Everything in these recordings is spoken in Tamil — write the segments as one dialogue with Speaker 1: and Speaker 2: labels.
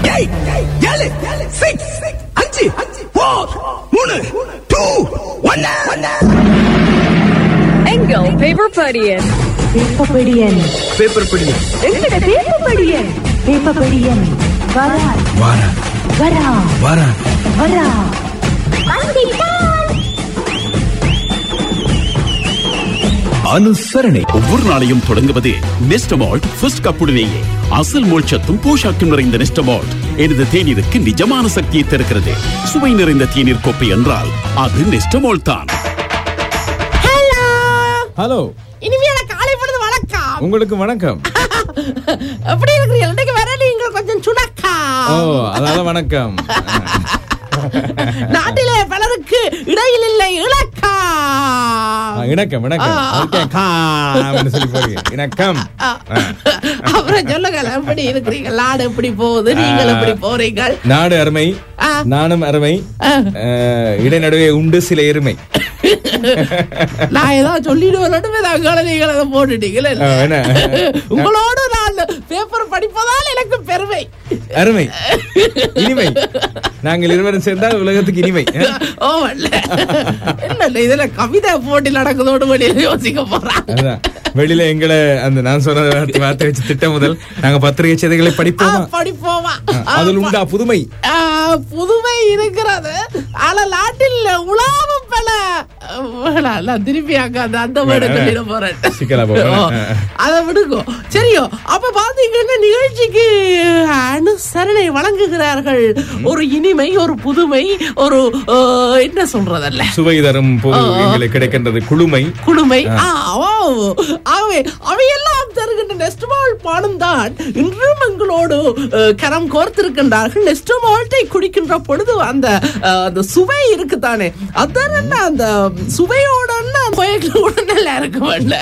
Speaker 1: எயிட் ஏழு சிக்ஸ் அஞ்சு ஃபோர் மூணு டூ ஒன்னு
Speaker 2: எங்கள் பேப்பர் படியன்
Speaker 3: பேப்பபடியன்
Speaker 1: பேப்பர் படி
Speaker 3: எங்கட பேப்பபடியன் பேப்பபடியன் வரா
Speaker 1: வாரா
Speaker 3: வரா
Speaker 1: வாரா
Speaker 3: வரா
Speaker 1: அனுசரணை
Speaker 4: ஒவ்வொரு நாளையும் தொடங்குவது நெஸ்டமால்ட் ஃபர்ஸ்ட் கப்புடனேயே அசல் மோட்சத்தும் போஷாக்கும் நிறைந்த நெஸ்டமால்ட் எனது தேநீருக்கு நிஜமான சக்தியை தருகிறது சுவை நிறைந்த தேநீர் கோப்பை என்றால் அது நெஸ்டமால்ட் தான்
Speaker 5: ஹலோ
Speaker 6: இனிமையான காலை பொழுது வணக்கம்
Speaker 5: உங்களுக்கு வணக்கம்
Speaker 6: எப்படி இருக்கிறீங்க இன்னைக்கு வர நீங்கள் கொஞ்சம் சுணக்கா
Speaker 5: ஓ அதனால வணக்கம்
Speaker 6: நாட்டிலே பலருக்கு இடையில் இல்லை இலக்கா
Speaker 5: ஆ, இணக்கம் இணக்கம் ஓகே காம்னு சொல்லி போறீங்க இணக்கம் ஆ.
Speaker 6: அப்புறம் சொல்லுங்க எப்படி இருக்கிறீங்க நாடு எப்படி போகுது நீங்கள் எப்படி போறீங்க
Speaker 5: நாடு அருமை
Speaker 6: ஆ.
Speaker 5: நானும் அருமை
Speaker 6: ஆ.
Speaker 5: அஹ், இடைநடுவே உண்டு சில எருமை
Speaker 6: நான் ஏதோ சொல்லிடுவேன் அங்கால நீங்கள் அதை போட்டுட்டீங்களே
Speaker 5: ஆ, என்ன?
Speaker 6: உங்களோடு நான் பேப்பர் படிப்பதால் எனக்கு பெருமை
Speaker 5: அருமை இனிமை நாங்கள் இருவரும் சேர்ந்தால் உலகத்துக்கு இனிமை
Speaker 6: ஓ இல்ல இல்ல இல்ல இதுல கவிதை போட்டி நடக்குதோடு வெளியில யோசிக்க போறாங்க
Speaker 5: அதுதான் வெளியில எங்களை அந்த நான் சொன்ன வார்த்தை வார்த்தை வச்சு திட்டம் முதல் நாங்க பத்திரிகை செய்திகளை படிப்போமா
Speaker 6: ஆ, படிப்போமா
Speaker 5: அதில் உண்டா புதுமை
Speaker 6: ஆ, புதுமை இருக்கிறது ஆனா நாட்டில் உலாவும் பல வேணாம், நான் திருப்பி அங்க அந்த அந்த வேர்டை
Speaker 5: வேணாம்.
Speaker 6: சொல்லிட போறேன்
Speaker 5: சிக்கலா போகும்.
Speaker 6: ஓ, அதை விடுங்க சரியோ அப்ப பாத்தீங்கன்னா நிகழ்ச்சிக்கு அனுசரணை வழங்குகிறார்கள் ஒரு இனிமை ஒரு புதுமை ஒரு ஆ, என்ன சொல்றதல்ல
Speaker 5: சுவை தரும் போது எங்களுக்கு கிடைக்கின்றது குளுமை
Speaker 6: குழுமை ஆ, ஓ, ஆகவே அவையெல்லாம் தருகின்ற நெஸ்டமால் பானம் தான் இன்றும் எங்களோடு அஹ், கரம் கோர்த்திருக்கின்றார்கள் நெஸ்டமால்ட்டை குடிக்கின்ற பொழுது அந்த அஹ், அந்த சுவை இருக்குதானே அதான் என்ன அந்த சுவையோட கோயிலோட நல்லா இருக்கும்ல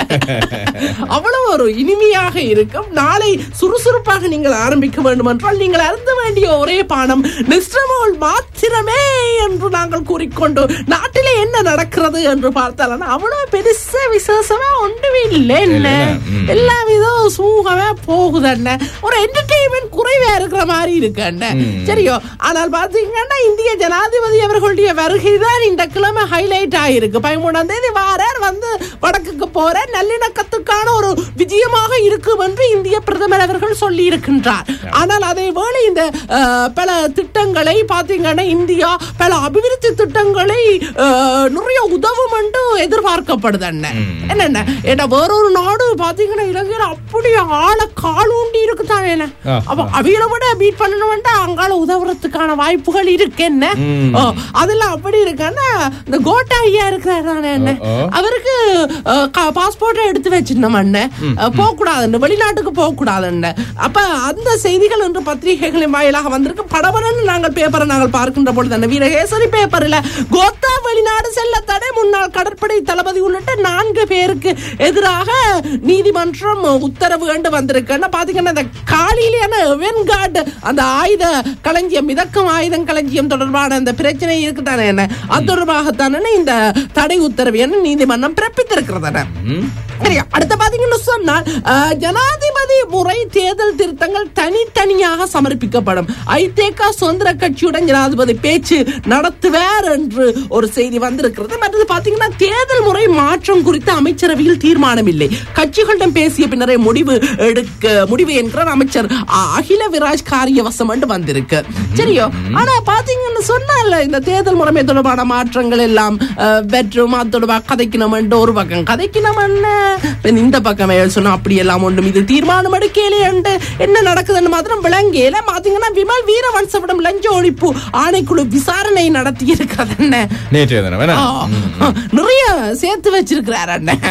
Speaker 6: அவ்வளவு ஒரு இனிமையாக இருக்கும் நாளை சுறுசுறுப்பாக நீங்கள் ஆரம்பிக்க வேண்டும் என்றால் நீங்கள் அருந்த வேண்டிய ஒரே பானம் நெஸ்டமால் மாத்திரமே என்று நாங்கள் கூறிக்கொண்டு நாட்டிலே என்ன நடக்கிறது என்று பார்த்தால் அவ்வளவு பெருசா விசேஷமா ஒன்றுமே இல்லை என்ன
Speaker 5: ம்.
Speaker 6: எல்லாம் விதம் சூகமா போகுது அண்ணே ஒரு என்டர்டெயின்மெண்ட் குறைவா இருக்கிற மாதிரி இருக்கு அண்ணே சரியோ ஆனால் பாத்தீங்கன்னா இந்திய ஜனாதிபதி அவர்களுடைய வருகை தான் இந்த கிழமை ஹைலைட் ஆயிருக்கு பதிமூணாம் தேதி வாரார் வந்து வடக்குக்கு போற நல்லிணக்கத்துக்கான ஒரு விஜயமாக இருக்கும் என்று இந்திய பிரதமர் அவர்கள் சொல்லி இருக்கின்றார் ஆனால் அதே போல இந்த அஹ், பல திட்டங்களை பாத்தீங்கன்னா இந்தியா பல அபிவிருத்தி திட்டங்களை அஹ், நிறைய உதவும் என்று எதிர்பார்க்கப்படுது அண்ணன் என்னென்ன ஏன்னா வேறொரு நாடு பாத்தீங்கன்னா இலங்கையில அப்படி ஆள காலூண்டி இருக்குதானே என்ன
Speaker 5: ஆ,
Speaker 6: அப்ப அவியல விட மீட் பண்ணணும்னா அங்கால உதவுறதுக்கான வாய்ப்புகள் இருக்கு என்ன
Speaker 5: ம்.
Speaker 6: ஓ, அதெல்லாம் அப்படி இருக்குன்னா இந்த கோட்டா ஐயா இருக்கிறாரு தானே என்ன
Speaker 5: ஓ, ஓ.
Speaker 6: அவருக்கு பாஸ்போர்ட்டை எடுத்து வச்சிருந்தோம் அண்ணன் போக கூடாதுன்னு வெளிநாட்டுக்கு போக கூடாதுன்னு அப்ப அந்த செய்திகள் இன்று பத்திரிகைகளின் வாயிலாக வந்திருக்கு படபடன்னு நாங்கள் பேப்பரை நாங்கள் பார்க்கின்ற பொழுது அந்த வீரகேசரி பேப்பர்ல கோத்தா வெளிநாடு செல்ல தடை முன்னாள் கடற்படை தளபதி உள்ளிட்ட நான்கு பேருக்கு எதிராக நீதிமன்றம் உத்தரவு கண்டு வந்திருக்குன்னு பாத்தீங்கன்னா அந்த காலியிலான வென்கார்டு அந்த ஆயுத களஞ்சியம் மிதக்கும் ஆயுதம் களஞ்சியம் தொடர்பான அந்த பிரச்சனை இருக்குதானே என்ன அது தொடர்பாகத்தானே இந்த தடை உத்தரவு என்ன நீதிமன்றம் பிறப்பித்திருக்கிறதானே சரியா அடுத்த பாத்தீங்கன்னு சொன்னால் அஹ், ஜனாதிபதி முறை தேர்தல் திருத்தங்கள் தனித்தனியாக சமர்ப்பிக்கப்படும் ஐதேகா சுதந்திர கட்சியுடன் ஜனாதிபதி பேச்சு நடத்துவார் என்று ஒரு செய்தி வந்திருக்கிறது மற்றது பாத்தீங்கன்னா தேர்தல் முறை மாற்றம் குறித்து அமைச்சரவையில் தீர்மானம் இல்லை கட்சிகளிடம் பேசிய பின்னரே முடிவு எடுக்க முடிவு என்கிறார் அமைச்சர் அ- அகில விராஜ் காரியவசம் என்று வந்திருக்கு சரியோ ஆனா பாத்தீங்கன்னு சொன்னால இந்த தேர்தல் முறைமை தொடர்பான மாற்றங்கள் எல்லாம் பெட்ரூம் அது தொடர்பாக கதைக்கணும் ஒரு பக்கம் கதைக்கணும் இந்த பக்கம் சொன்னா அப்படி எல்லாம் ஒன்றும் இது தீர்மானம் எடுக்கலே என்ன நடக்குதுன்னு மாத்திரம் விளங்கல பாத்தீங்கன்னா விமல் வீரவன்சவிடம் லஞ்ச ஒழிப்பு ஆணைக்குழு விசாரணை நடத்தி இருக்கிறது என்ன
Speaker 5: நேற்றைய தினம் வேணா
Speaker 6: ஆ, நிறைய சேர்த்து வச்சிருக்கிறார் அண்ணன்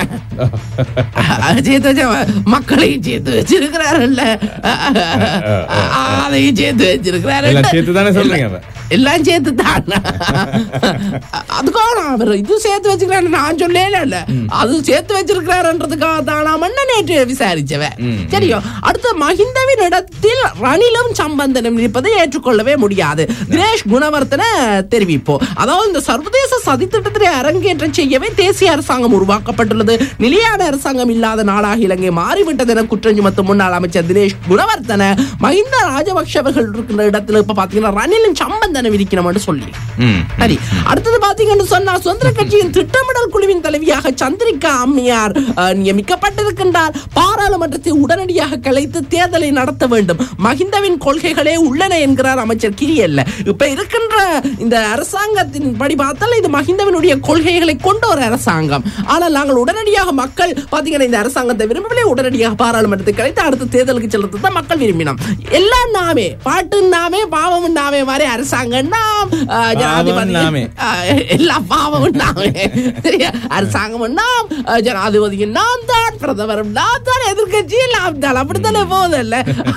Speaker 6: சேர்த்து வச்ச மக்களையும் சேர்த்து வச்சிருக்கிறாருல்ல அதையும் சேர்த்து வச்சிருக்கிறாரு
Speaker 5: எல்லாம் சேர்த்து தானே சொல்றீங்க அப்ப?
Speaker 6: எல்லாம் சேர்த்து தான் அதுக்காக அவர் இது சேர்த்து வச்சுக்கிறாரு நான் சொல்லல இல்ல அது சேர்த்து வச்சிருக்கிறாரு செய்வார்ன்றதுக்காக தானா மன்ன நேற்று விசாரிச்சவ சரியோ அடுத்து மஹிந்தவின் இடத்தில் ரணிலும் சம்பந்தனும் இருப்பதை ஏற்றுக்கொள்ளவே முடியாது தினேஷ் குணவர்த்தன தெரிவிப்போம் அதாவது இந்த சர்வதேச சதித்திட்டத்தை அரங்கேற்றம் செய்யவே தேசிய அரசாங்கம் உருவாக்கப்பட்டுள்ளது நிலையான அரசாங்கம் இல்லாத நாடாக இலங்கை மாறிவிட்டது என குற்றம் சுமத்தும் முன்னாள் அமைச்சர் தினேஷ் குணவர்த்தன மஹிந்த ராஜபக்ஷ அவர்கள் இருக்கின்ற இடத்துல இப்ப பாத்தீங்கன்னா ரணிலும் சம்பந்தனும் இருக்கணும்னு சொல்லி சரி அடுத்தது பாத்தீங்கன்னு சொன்னா சுதந்திர கட்சியின் திட்டமிடல் குழுவின் தலைவியாக சந்திரிகா அம்மையார் அஹ், நியமிக்கப்பட்டிருக்கின்றார் பாராளுமன்றத்தை உடனடியாக கலைத்து தேர்தலை நடத்த வேண்டும் மஹிந்தவின் கொள்கைகளே உள்ளன என்கிறார் அமைச்சர் கிரியல்ல இப்ப இருக்கின்ற இந்த அரசாங்கத்தின் படி பார்த்தால் இது மஹிந்தவினுடைய கொள்கைகளை கொண்ட ஒரு அரசாங்கம் ஆனால் நாங்கள் உடனடியாக மக்கள் பாத்தீங்கன்னா இந்த அரசாங்கத்தை விரும்பவில்லை உடனடியாக பாராளுமன்றத்தை கலைத்து அடுத்த தேர்தலுக்கு செல்றது தான் மக்கள் விரும்பினோம் எல்லாம் நாமே பாட்டு நாமே பாவம் நாமே மாதிரி அரசாங்கம் நாம் அஹ், ஜனாதிபதி
Speaker 5: நாமே.
Speaker 6: அஹ், எல்லா பாவமும் நாமே சரியா அரசாங்கம் நாம் அஹ், ஜனாதிபதி நாம் தான் பிரதமரும் நாம் தான் எதிர்கட்சி நாம் தான் அப்படித்தானே போதில்ல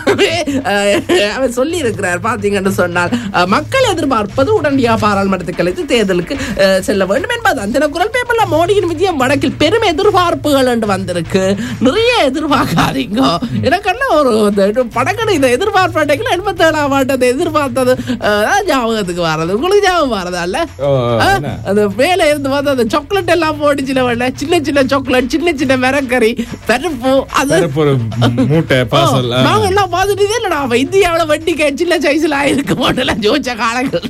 Speaker 6: அவர் சொல்லி இருக்கிறார் பாத்தீங்கன்னு சொன்னால் அஹ், மக்கள் எதிர்பார்ப்பது உடனடியாக பாராளுமன்றத்தை கலைத்து தேர்தலுக்கு அஹ், செல்ல வேண்டும் என்பது அந்த குரல் பேப்பர்ல மோடியின் விஜயம் வடக்கில் பெரும் எதிர்பார்ப்புகள் என்று வந்திருக்கு நிறைய எதிர்பார்க்காதீங்க எனக்கெல்லாம் ஒரு இந்த படக்கடை இந்த எதிர்பார்ப்பு எண்பத்தி ஏழாம் ஆண்டு எதிர்பார்த்தது அஹ், தான் ஞாபகத்துக்கு வர்றது உங்களுக்கு ஞாபகம் வரதா இல்ல
Speaker 5: ஓ,
Speaker 6: ஆ,
Speaker 5: என்ன?
Speaker 6: அந்த மேல இருந்து பார்த்து அந்த சாக்லேட் எல்லாம் போட்டுச்சுல வெள்ள சின்ன சின்ன சாக்லேட் சின்ன சின்ன மிரக்கறி பருப்பு அது
Speaker 5: பருப்பு ஒரு மூட்டை பார்சல்
Speaker 6: ஓ, நாங்க எல்லாம் பார்த்துட்டே இல்லடா அவ இந்தியாவுல வட்டி சின்ன சைஸ்ல ஆயிருக்கு போட்டல ஜோச்ச காலங்கள்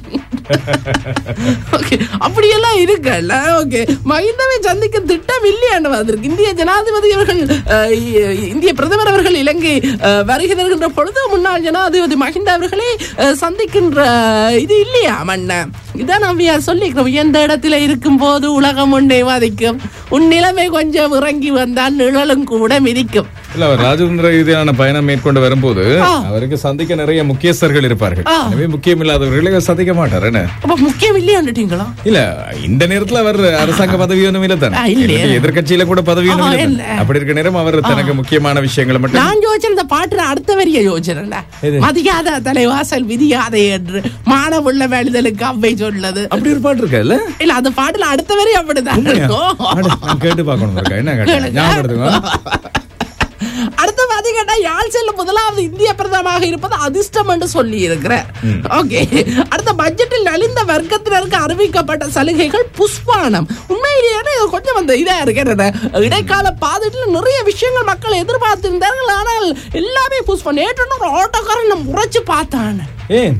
Speaker 6: ஓகே அப்படியெல்லாம் இருக்குல்ல ஓகே மஹிந்தவை சந்திக்க திட்டம் இல்லையாண்டு வந்திருக்கு இந்திய ஜனாதிபதி அவர்கள் அஹ், இ- இந்திய பிரதமர் அவர்கள் இலங்கை அஹ், வருகை தருகின்ற பொழுது முன்னாள் ஜனாதிபதி மஹிந்த அவர்களை அஹ், சந்திக்கின்ற இது இல்லையா மன்ன இதான் நம்பியார் சொல்லிக்கிறோம் எந்த இடத்துல இருக்கும் போது உலகம் உன்னை வதைக்கும் உன் நிலைமை கொஞ்சம் இறங்கி வந்தால் நிழலும் கூட மிதிக்கும்
Speaker 5: இல்ல அவர் ராஜதந்திர ரீதியான பயணம் மேற்கொண்டு வரும்போது
Speaker 6: ஆ.
Speaker 5: அவருக்கு சந்திக்க நிறைய முக்கியஸ்தர்கள் இருப்பார்கள்
Speaker 6: ஆ.
Speaker 5: எனவே முக்கியம் இல்லாதவர்களை அவர் சந்திக்க மாட்டார் என்ன
Speaker 6: அப்ப முக்கியம் இல்லையாண்டுட்டீங்களா
Speaker 5: இல்ல இந்த நேரத்துல அவர் அரசாங்க பதவி ஒன்றும் இல்ல தானே
Speaker 6: ஆ, இல்லையே.
Speaker 5: எதிர்கட்சியில கூட பதவி ஒன்றும்
Speaker 6: ஆ,
Speaker 5: இல்ல
Speaker 6: இல்ல.
Speaker 5: தானே. அப்படி இருக்க நேரம் அவர் தனக்கு முக்கியமான விஷயங்களை மட்டும்
Speaker 6: நான் யோசிச்சேன் இந்த பாட்டுல அடுத்த வரிய யோசிச்சேன்ல
Speaker 5: எது?
Speaker 6: மதியாத தலைவாசல் விதியாதே என்று மானவுள்ள வேண்டுதலுக்கு அவ்வை சொல்லது
Speaker 5: அப்படி ஒரு பாட்டு இருக்கா இல்ல
Speaker 6: இல்ல அந்த பாட்டுல அடுத்த வரி அப்படிதான் இருக்கும்
Speaker 5: அட, நான் கேட்டு பார்க்கணும் இருக்கா என்ன கேட்டேன்
Speaker 6: கேளுங்க.
Speaker 5: ஞாபகப்படுத்துங்க
Speaker 6: அடுத்து பாத்தீங்கன்னா யாழ் செல்லும் முதலாவது இந்திய பிரதமராக இருப்பது அதிர்ஷ்டம் என்று சொல்லி இருக்கிறார் ஓகே அடுத்த பட்ஜெட்டில் நலிந்த வர்க்கத்தினருக்கு அறிவிக்கப்பட்ட சலுகைகள் புஷ்பானம் உண்மையிலேயே இது கொஞ்சம் அந்த இதா இருக்கிறது இடைக்கால பாதையில் நிறைய விஷயங்கள் மக்கள் எதிர்பார்த்திருந்தார்கள் ஆனால் எல்லாமே புஷ்பம் நேற்று ஒரு ஆட்டோக்காரன் முறைச்சு பார்த்தான்
Speaker 5: ஏன்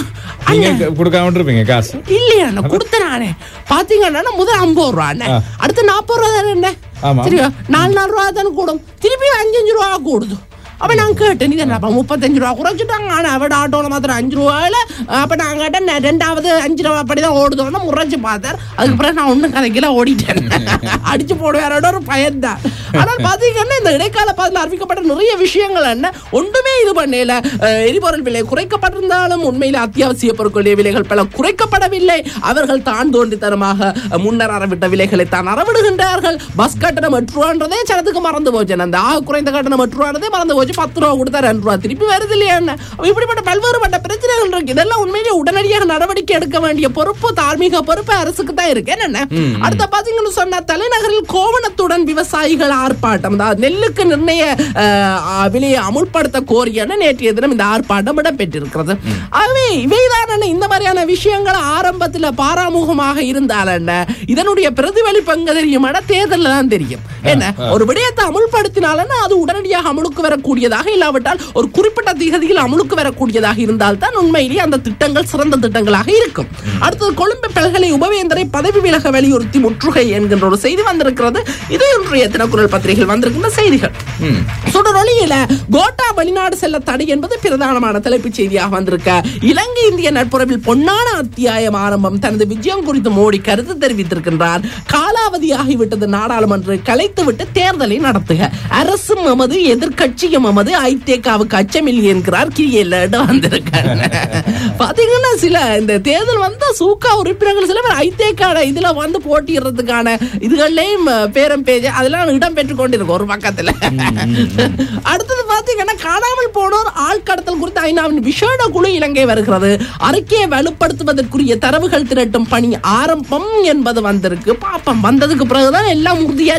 Speaker 5: நீங்க கொடுக்காம இருப்பீங்க காசு
Speaker 6: இல்லையா நான் கொடுத்தனானே பாத்தீங்கன்னா முதல் ஐம்பது ரூபாண்ணே
Speaker 5: ஆ.
Speaker 6: அடுத்து நாற்பது ரூபா தானே என்ன
Speaker 5: ஆமா.
Speaker 6: சரியா நாலு நாலு ரூபா தானே கூடும் திருப்பி அஞ்சஞ்சு ரூபா கூடுது அப்ப நான் கேட்டேன் நீ என்ன முப்பத்தஞ்சு ரூபா குறைச்சிட்டாங்க ஆனா அவட ஆட்டோல மாத்திரம் அஞ்சு ரூபாயில அப்ப நான் கேட்டேன் "நெ- ரெண்டாவது அஞ்சு ரூபா அப்படிதான் ஓடுதோன்னு முறைச்சு பார்த்தேன் அதுக்கு பிறகு நான் ஒண்ணும் கதைக்கல ஓடிட்டேன் அடிச்சு போடுவாரோட ஒரு பயன்தான் ஆனால் பாத்தீங்கன்னா இந்த இடைக்கால பாதையில் அறிவிக்கப்பட்ட நிறைய விஷயங்கள் என்ன ஒன்றுமே இது பண்ணல அஹ், எரிபொருள் விலை குறைக்கப்பட்டிருந்தாலும் உண்மையில அத்தியாவசிய பொருட்களுடைய விலைகள் பல குறைக்கப்படவில்லை அவர்கள் தான் தோன்றித்தனமாக முன்னர் அறவிட்ட விலைகளை தான் அறவிடுகின்றார்கள் பஸ் கட்டணம் எட்டு ரூபான்றதே சனத்துக்கு மறந்து போச்சு அந்த ஆக குறைந்த கட்டணம் எட்டு ரூபான்றதே மறந்து போச்சு பத்து ரூபா கொடுத்தா ரெண்டு ரூபா திருப்பி வருது இல்லையா என்ன அப்ப இப்படிப்பட்ட பல்வேறுபட்ட பிரச்சனைகள் இருக்கு இதெல்லாம் உண்மையிலேயே உடனடியாக நடவடிக்கை எடுக்க வேண்டிய பொறுப்பு தார்மீக பொறுப்பு அரசுக்கு தான் இருக்கு என்ன அடுத்த பாத்தீங்கன்னு சொன்னா தலைநகரில் கோவணத்துடன் விவசாயிகள் ஆர்ப்பாட்டம் அதாவது நெல்லுக்கு நிர்ணய அஹ், அஹ், விலையை அமுல்படுத்த கோரியன நேற்றைய தினம் இந்த ஆர்ப்பாட்டம் இடம்பெற்றிருக்கிறது ஆகவே இவைதான் இந்த மாதிரியான விஷயங்கள் ஆரம்பத்துல பாராமுகமாக இருந்தால் என்ன இதனுடைய பிரதிபலிப்பு எங்க தெரியும் தேர்தலில் தான் தெரியும் என்ன ஒரு விடயத்தை அமுல்படுத்தினாலன்னா அது உடனடியாக அமுலுக்கு வரக்கூடியதாக இல்லாவிட்டால் ஒரு குறிப்பிட்ட திகதியில் அமுலுக்கு வரக்கூடியதாக இருந்தால் தான் உண்மையிலேயே அந்த திட்டங்கள் சிறந்த திட்டங்களாக இருக்கும் அடுத்தது கொழும்பு பல்கலை உபவேந்தரை பதவி விலக வலியுறுத்தி முற்றுகை என்கின்ற ஒரு செய்தி வந்திருக்கிறது இது இன்றைய தினக்குரல் பத்திரிகையில் வந்திருக்கின்ற செய்திகள் சுடரொலியில கோட்டா வெளிநாடு செல்ல தடை என்பது பிரதானமான தலைப்புச் செய்தியாக வந்திருக்க இலங்கை இந்திய நட்புறவில் பொன்னான அத்தியாயம் ஆரம்பம் தனது விஜயம் குறித்து மோடி கருத்து தெரிவித்திருக்கின்றார் காலாவதியாகிவிட்டது நாடாளுமன்ற கலைத்துவிட்டு தேர்தலை நடத்துக அரசும் எமது எதிர்க்கட்சியும் எமது ஐதேகாவுக்கு அச்சமில்லை என்கிறார் கிரியல்ல வந்திருக்காங்க பாத்தீங்கன்னா சில இந்த தேர்தல் வந்த சூக்கா உறுப்பினர்கள் சில பேர் ஐதேகாட இதுல வந்து போட்டியிடுறதுக்கான இதுகள்லயும் அஹ், பேரம் பேஜ் அதெல்லாம் இடம் பெற்றுக் கொண்டிருக்கு ஒரு பக்கத்துல அடுத்தது பாத்தீங்கன்னா காணாமல் போனோர் ஆள் கடத்தல் குறித்து ஐநாவின் விசேட குழு இலங்கை வருகிறது அறிக்கையை வலுப்படுத்துவதற்குரிய தரவுகள் திரட்டும் பணி ஆரம்பம் என்பது வந்திருக்கு பாப்பம் வந்ததுக்கு பிறகுதான் எல்லாம் உறுதியா சொல்லலாம்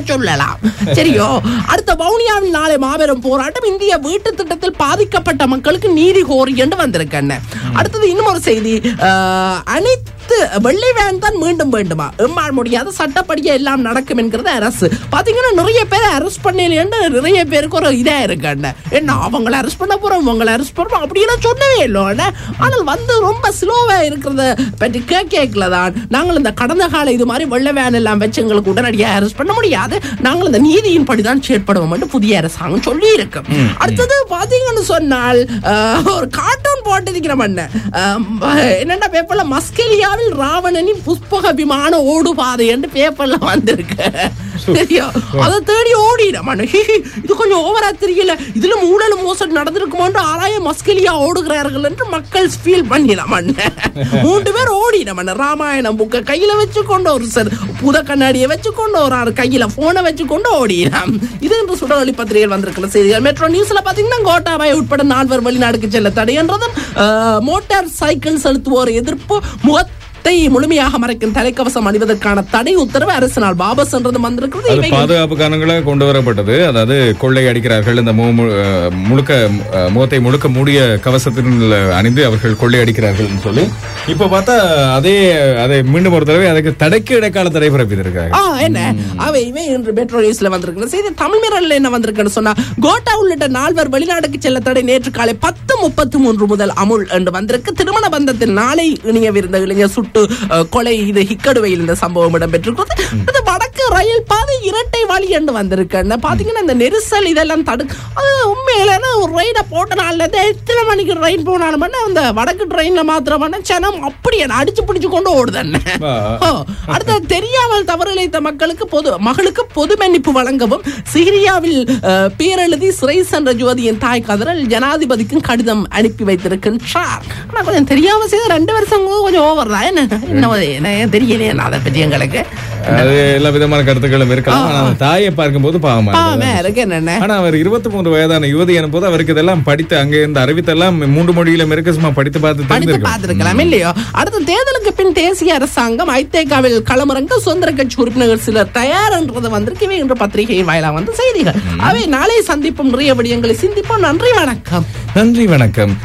Speaker 6: இருக்கலாம் சரியோ அடுத்த வவுனியாவில் நாளை மாபெரும் போராட்டம் இந்திய வீட்டு திட்டத்தில் பாதிக்கப்பட்ட மக்களுக்கு நீதி கோரி என்று வந்திருக்கேன் அடுத்தது இன்னும் ஒரு செய்தி அஹ், அனைத்து வெள்ளை வேன் தான் மீண்டும் வேண்டுமா எம்மாள் முடியாத சட்டப்படியே எல்லாம் நடக்கும் என்கிறது அரசு பாத்தீங்கன்னா நிறைய பேர் அரெஸ்ட் பண்ணல நிறைய பேருக்கு ஒரு இதா இருக்காண்ட என்ன அவங்கள அரெஸ்ட் பண்ண போறோம் உங்களை அரெஸ்ட் பண்ணுறோம் அப்படின்னு சொல்லவே இல்லை ஆனால் வந்து ரொம்ப ஸ்லோவா இருக்கிறத பற்றி கேட்கல தான் நாங்கள் இந்த கடந்த கால இது மாதிரி வெள்ளை வேன் எல்லாம் வச்சு எங்களுக்கு உடனடியாக அரெஸ்ட் பண்ண முடியாது நாங்கள் இந்த நீதியின் படிதான் செயற்படுவோம் என்று புதிய அரசாங்கம் சொல்லி இருக்கு அடுத்தது பாத்தீங்கன்னு சொன்னால் அஹ், ஒரு கார்ட்டூன் போட்டிருக்கிற மண்ண என்னென்ன பேப்பர்ல மஸ்கெலியாவில் ராவணனின் புஷ்பக விமான ஓடுபாதை என்று பேப்பர்ல வந்திருக்கு சரியா அதை தேடி ஓடிடும் இது கொஞ்சம் ஓவரா தெரியல இதுல ஊழல் மோசடி நடந்திருக்குமோன்று ஆராய மஸ்கெலியா ஓடுகிறார்கள் என்று மக்கள் ஃபீல் பண்ணிடலாம் மூன்று பேர் ஓடிடும் ராமாயணம் புக்க கையில வச்சுக்கொண்டு ஒரு சார் புத கண்ணாடியை வச்சுக்கொண்டு ஒரு ஆறு கையில போனை வச்சுக்கொண்டு ஓடிடாம் இது என்று சுடவழி பத்திரிகையில் வந்திருக்கிற செய்திகள் மெட்ரோ நியூஸ்ல பாத்தீங்கன்னா கோட்டாபாய் உட்பட நால்வர் வெளிநாடுக்கு செல்ல தடை என்றதும் அஹ், மோட்டார் சைக்கிள் செலுத்துவோர் எதிர்ப்பு முகத்தை முழுமையாக மறைக்கும் தலைக்கவசம் அணிவதற்கான தடை உத்தரவு அரசினால் வாபஸ் என்றது வந்திருக்கிறது
Speaker 5: அது
Speaker 6: இவைகள்
Speaker 5: பாதுகாப்பு காரணங்களாக கொண்டு வரப்பட்டது அதாவது கொள்ளை அடிக்கிறார்கள் இந்த மு- மு- அஹ் முழுக்க அஹ் முகத்தை முழுக்க மூடிய கவசத்தின் அணிந்து அவர்கள் கொள்ளை அடிக்கிறார்கள் சொல்லி இப்ப பார்த்தா அதே அதை மீண்டும் ஒரு தடவை அதுக்கு தடைக்கு இடைக்கால தடை பிறப்பித்திருக்காங்க
Speaker 6: ஆ என்ன அவை இவை இன்று மெட்ரோ நியூஸ்ல வந்திருக்கிற செய்தி தமிழ் மிரல்ல என்ன வந்திருக்குன்னு சொன்னா கோட்டா உள்ளிட்ட நால்வர் வெளிநாடுக்கு செல்ல தடை நேற்று காலை பத்து முப்பத்தி மூன்று முதல் அமுல் என்று வந்திருக்கு திருமண பந்தத்தில் நாளை இணையவிருந்த இளைஞர் சுட்டு அஹ், கொலை இது ஹிக்கடுவையில் இந்த சம்பவம் இடம்பெற்றிருக்கிறது இது வடக்கு ரயில் பாதை இரட்டை வழி என்று வந்திருக்கு பாத்தீங்கன்னா இந்த நெரிசல் இதெல்லாம் தடு அது உண்மையில ஒரு ரயிலை போட்ட நாள்ல இருந்து எத்தனை மணிக்கு ரயில் போனாலும் அந்த வடக்கு ட்ரெயின்ல மாத்திரம் ஜனம் அப்படியே அடிச்சு பிடிச்சு கொண்டு ஓடுதண்ணே
Speaker 5: ஆ.
Speaker 6: ஓ, அடுத்தது தெரியாமல் தவறு இழைத்த மக்களுக்கு பொது மகளுக்கு பொது மன்னிப்பு வழங்கவும் சிரியாவில் அஹ், பேரெழுதி சிறை சென்ற ஜோதியின் தாய் கதறல் ஜனாதிபதிக்கும் கடிதம் அனுப்பி வைத்திருக்கின்றார் ஆனா கொஞ்சம் தெரியாம செய்த ரெண்டு வருஷம் கொஞ்சம் ஓவர் தான் என்ன என்ன என்ன தெரியலையே அதை பத்தி எங்களுக்கு
Speaker 5: அது எல்லா விதமான கருத்துக்களும் இருக்கலாம் ஆனா அந்த தாயை பார்க்கும்போது பாவமா
Speaker 6: பாவமே
Speaker 5: இருக்கு.
Speaker 6: இருக்கு என்ன
Speaker 5: ஆனா அவர் இருபத்தி மூன்று வயதான யுவதி போது அவருக்கு இதெல்லாம் படித்து அங்க இருந்த அறிவித்தெல்லாம் மூன்று மொழியில மெருக்கசுமா படித்து பார்த்து
Speaker 6: படித்து
Speaker 5: தெரிஞ்சிருக்கும்
Speaker 6: பார்த்திருக்கலாம் இல்லையோ அடுத்த தேர்தலுக்கு பின் தேசிய அரசாங்கம் ஐதேகாவில் களமிறங்க சுதந்திர கட்சி உறுப்பினர்கள் சிலர் தயார் என்றது வந்திருக்கவே என்ற பத்திரிகை வாயிலாக வந்த செய்திகள் அவை நாளை சந்திப்போம் நிறைய விடயங்களை சிந்திப்போம் நன்றி வணக்கம்
Speaker 5: நன்றி வணக்கம்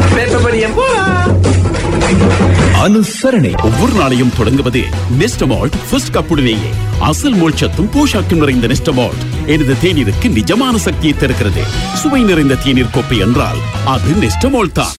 Speaker 1: அனுசரணை
Speaker 4: ஒவ்வொரு நாளையும் தொடங்குவது நெஸ்டமால்ட் ஃபர்ஸ்ட் கப்புடனேயே அசல் மோட்சத்தும் போஷாக்கும் நிறைந்த நெஸ்டமால்ட் எனது தேநீருக்கு நிஜமான சக்தியை தருகிறது சுவை நிறைந்த தேநீர் கோப்பை என்றால் அது நெஸ்டமால்ட் தான்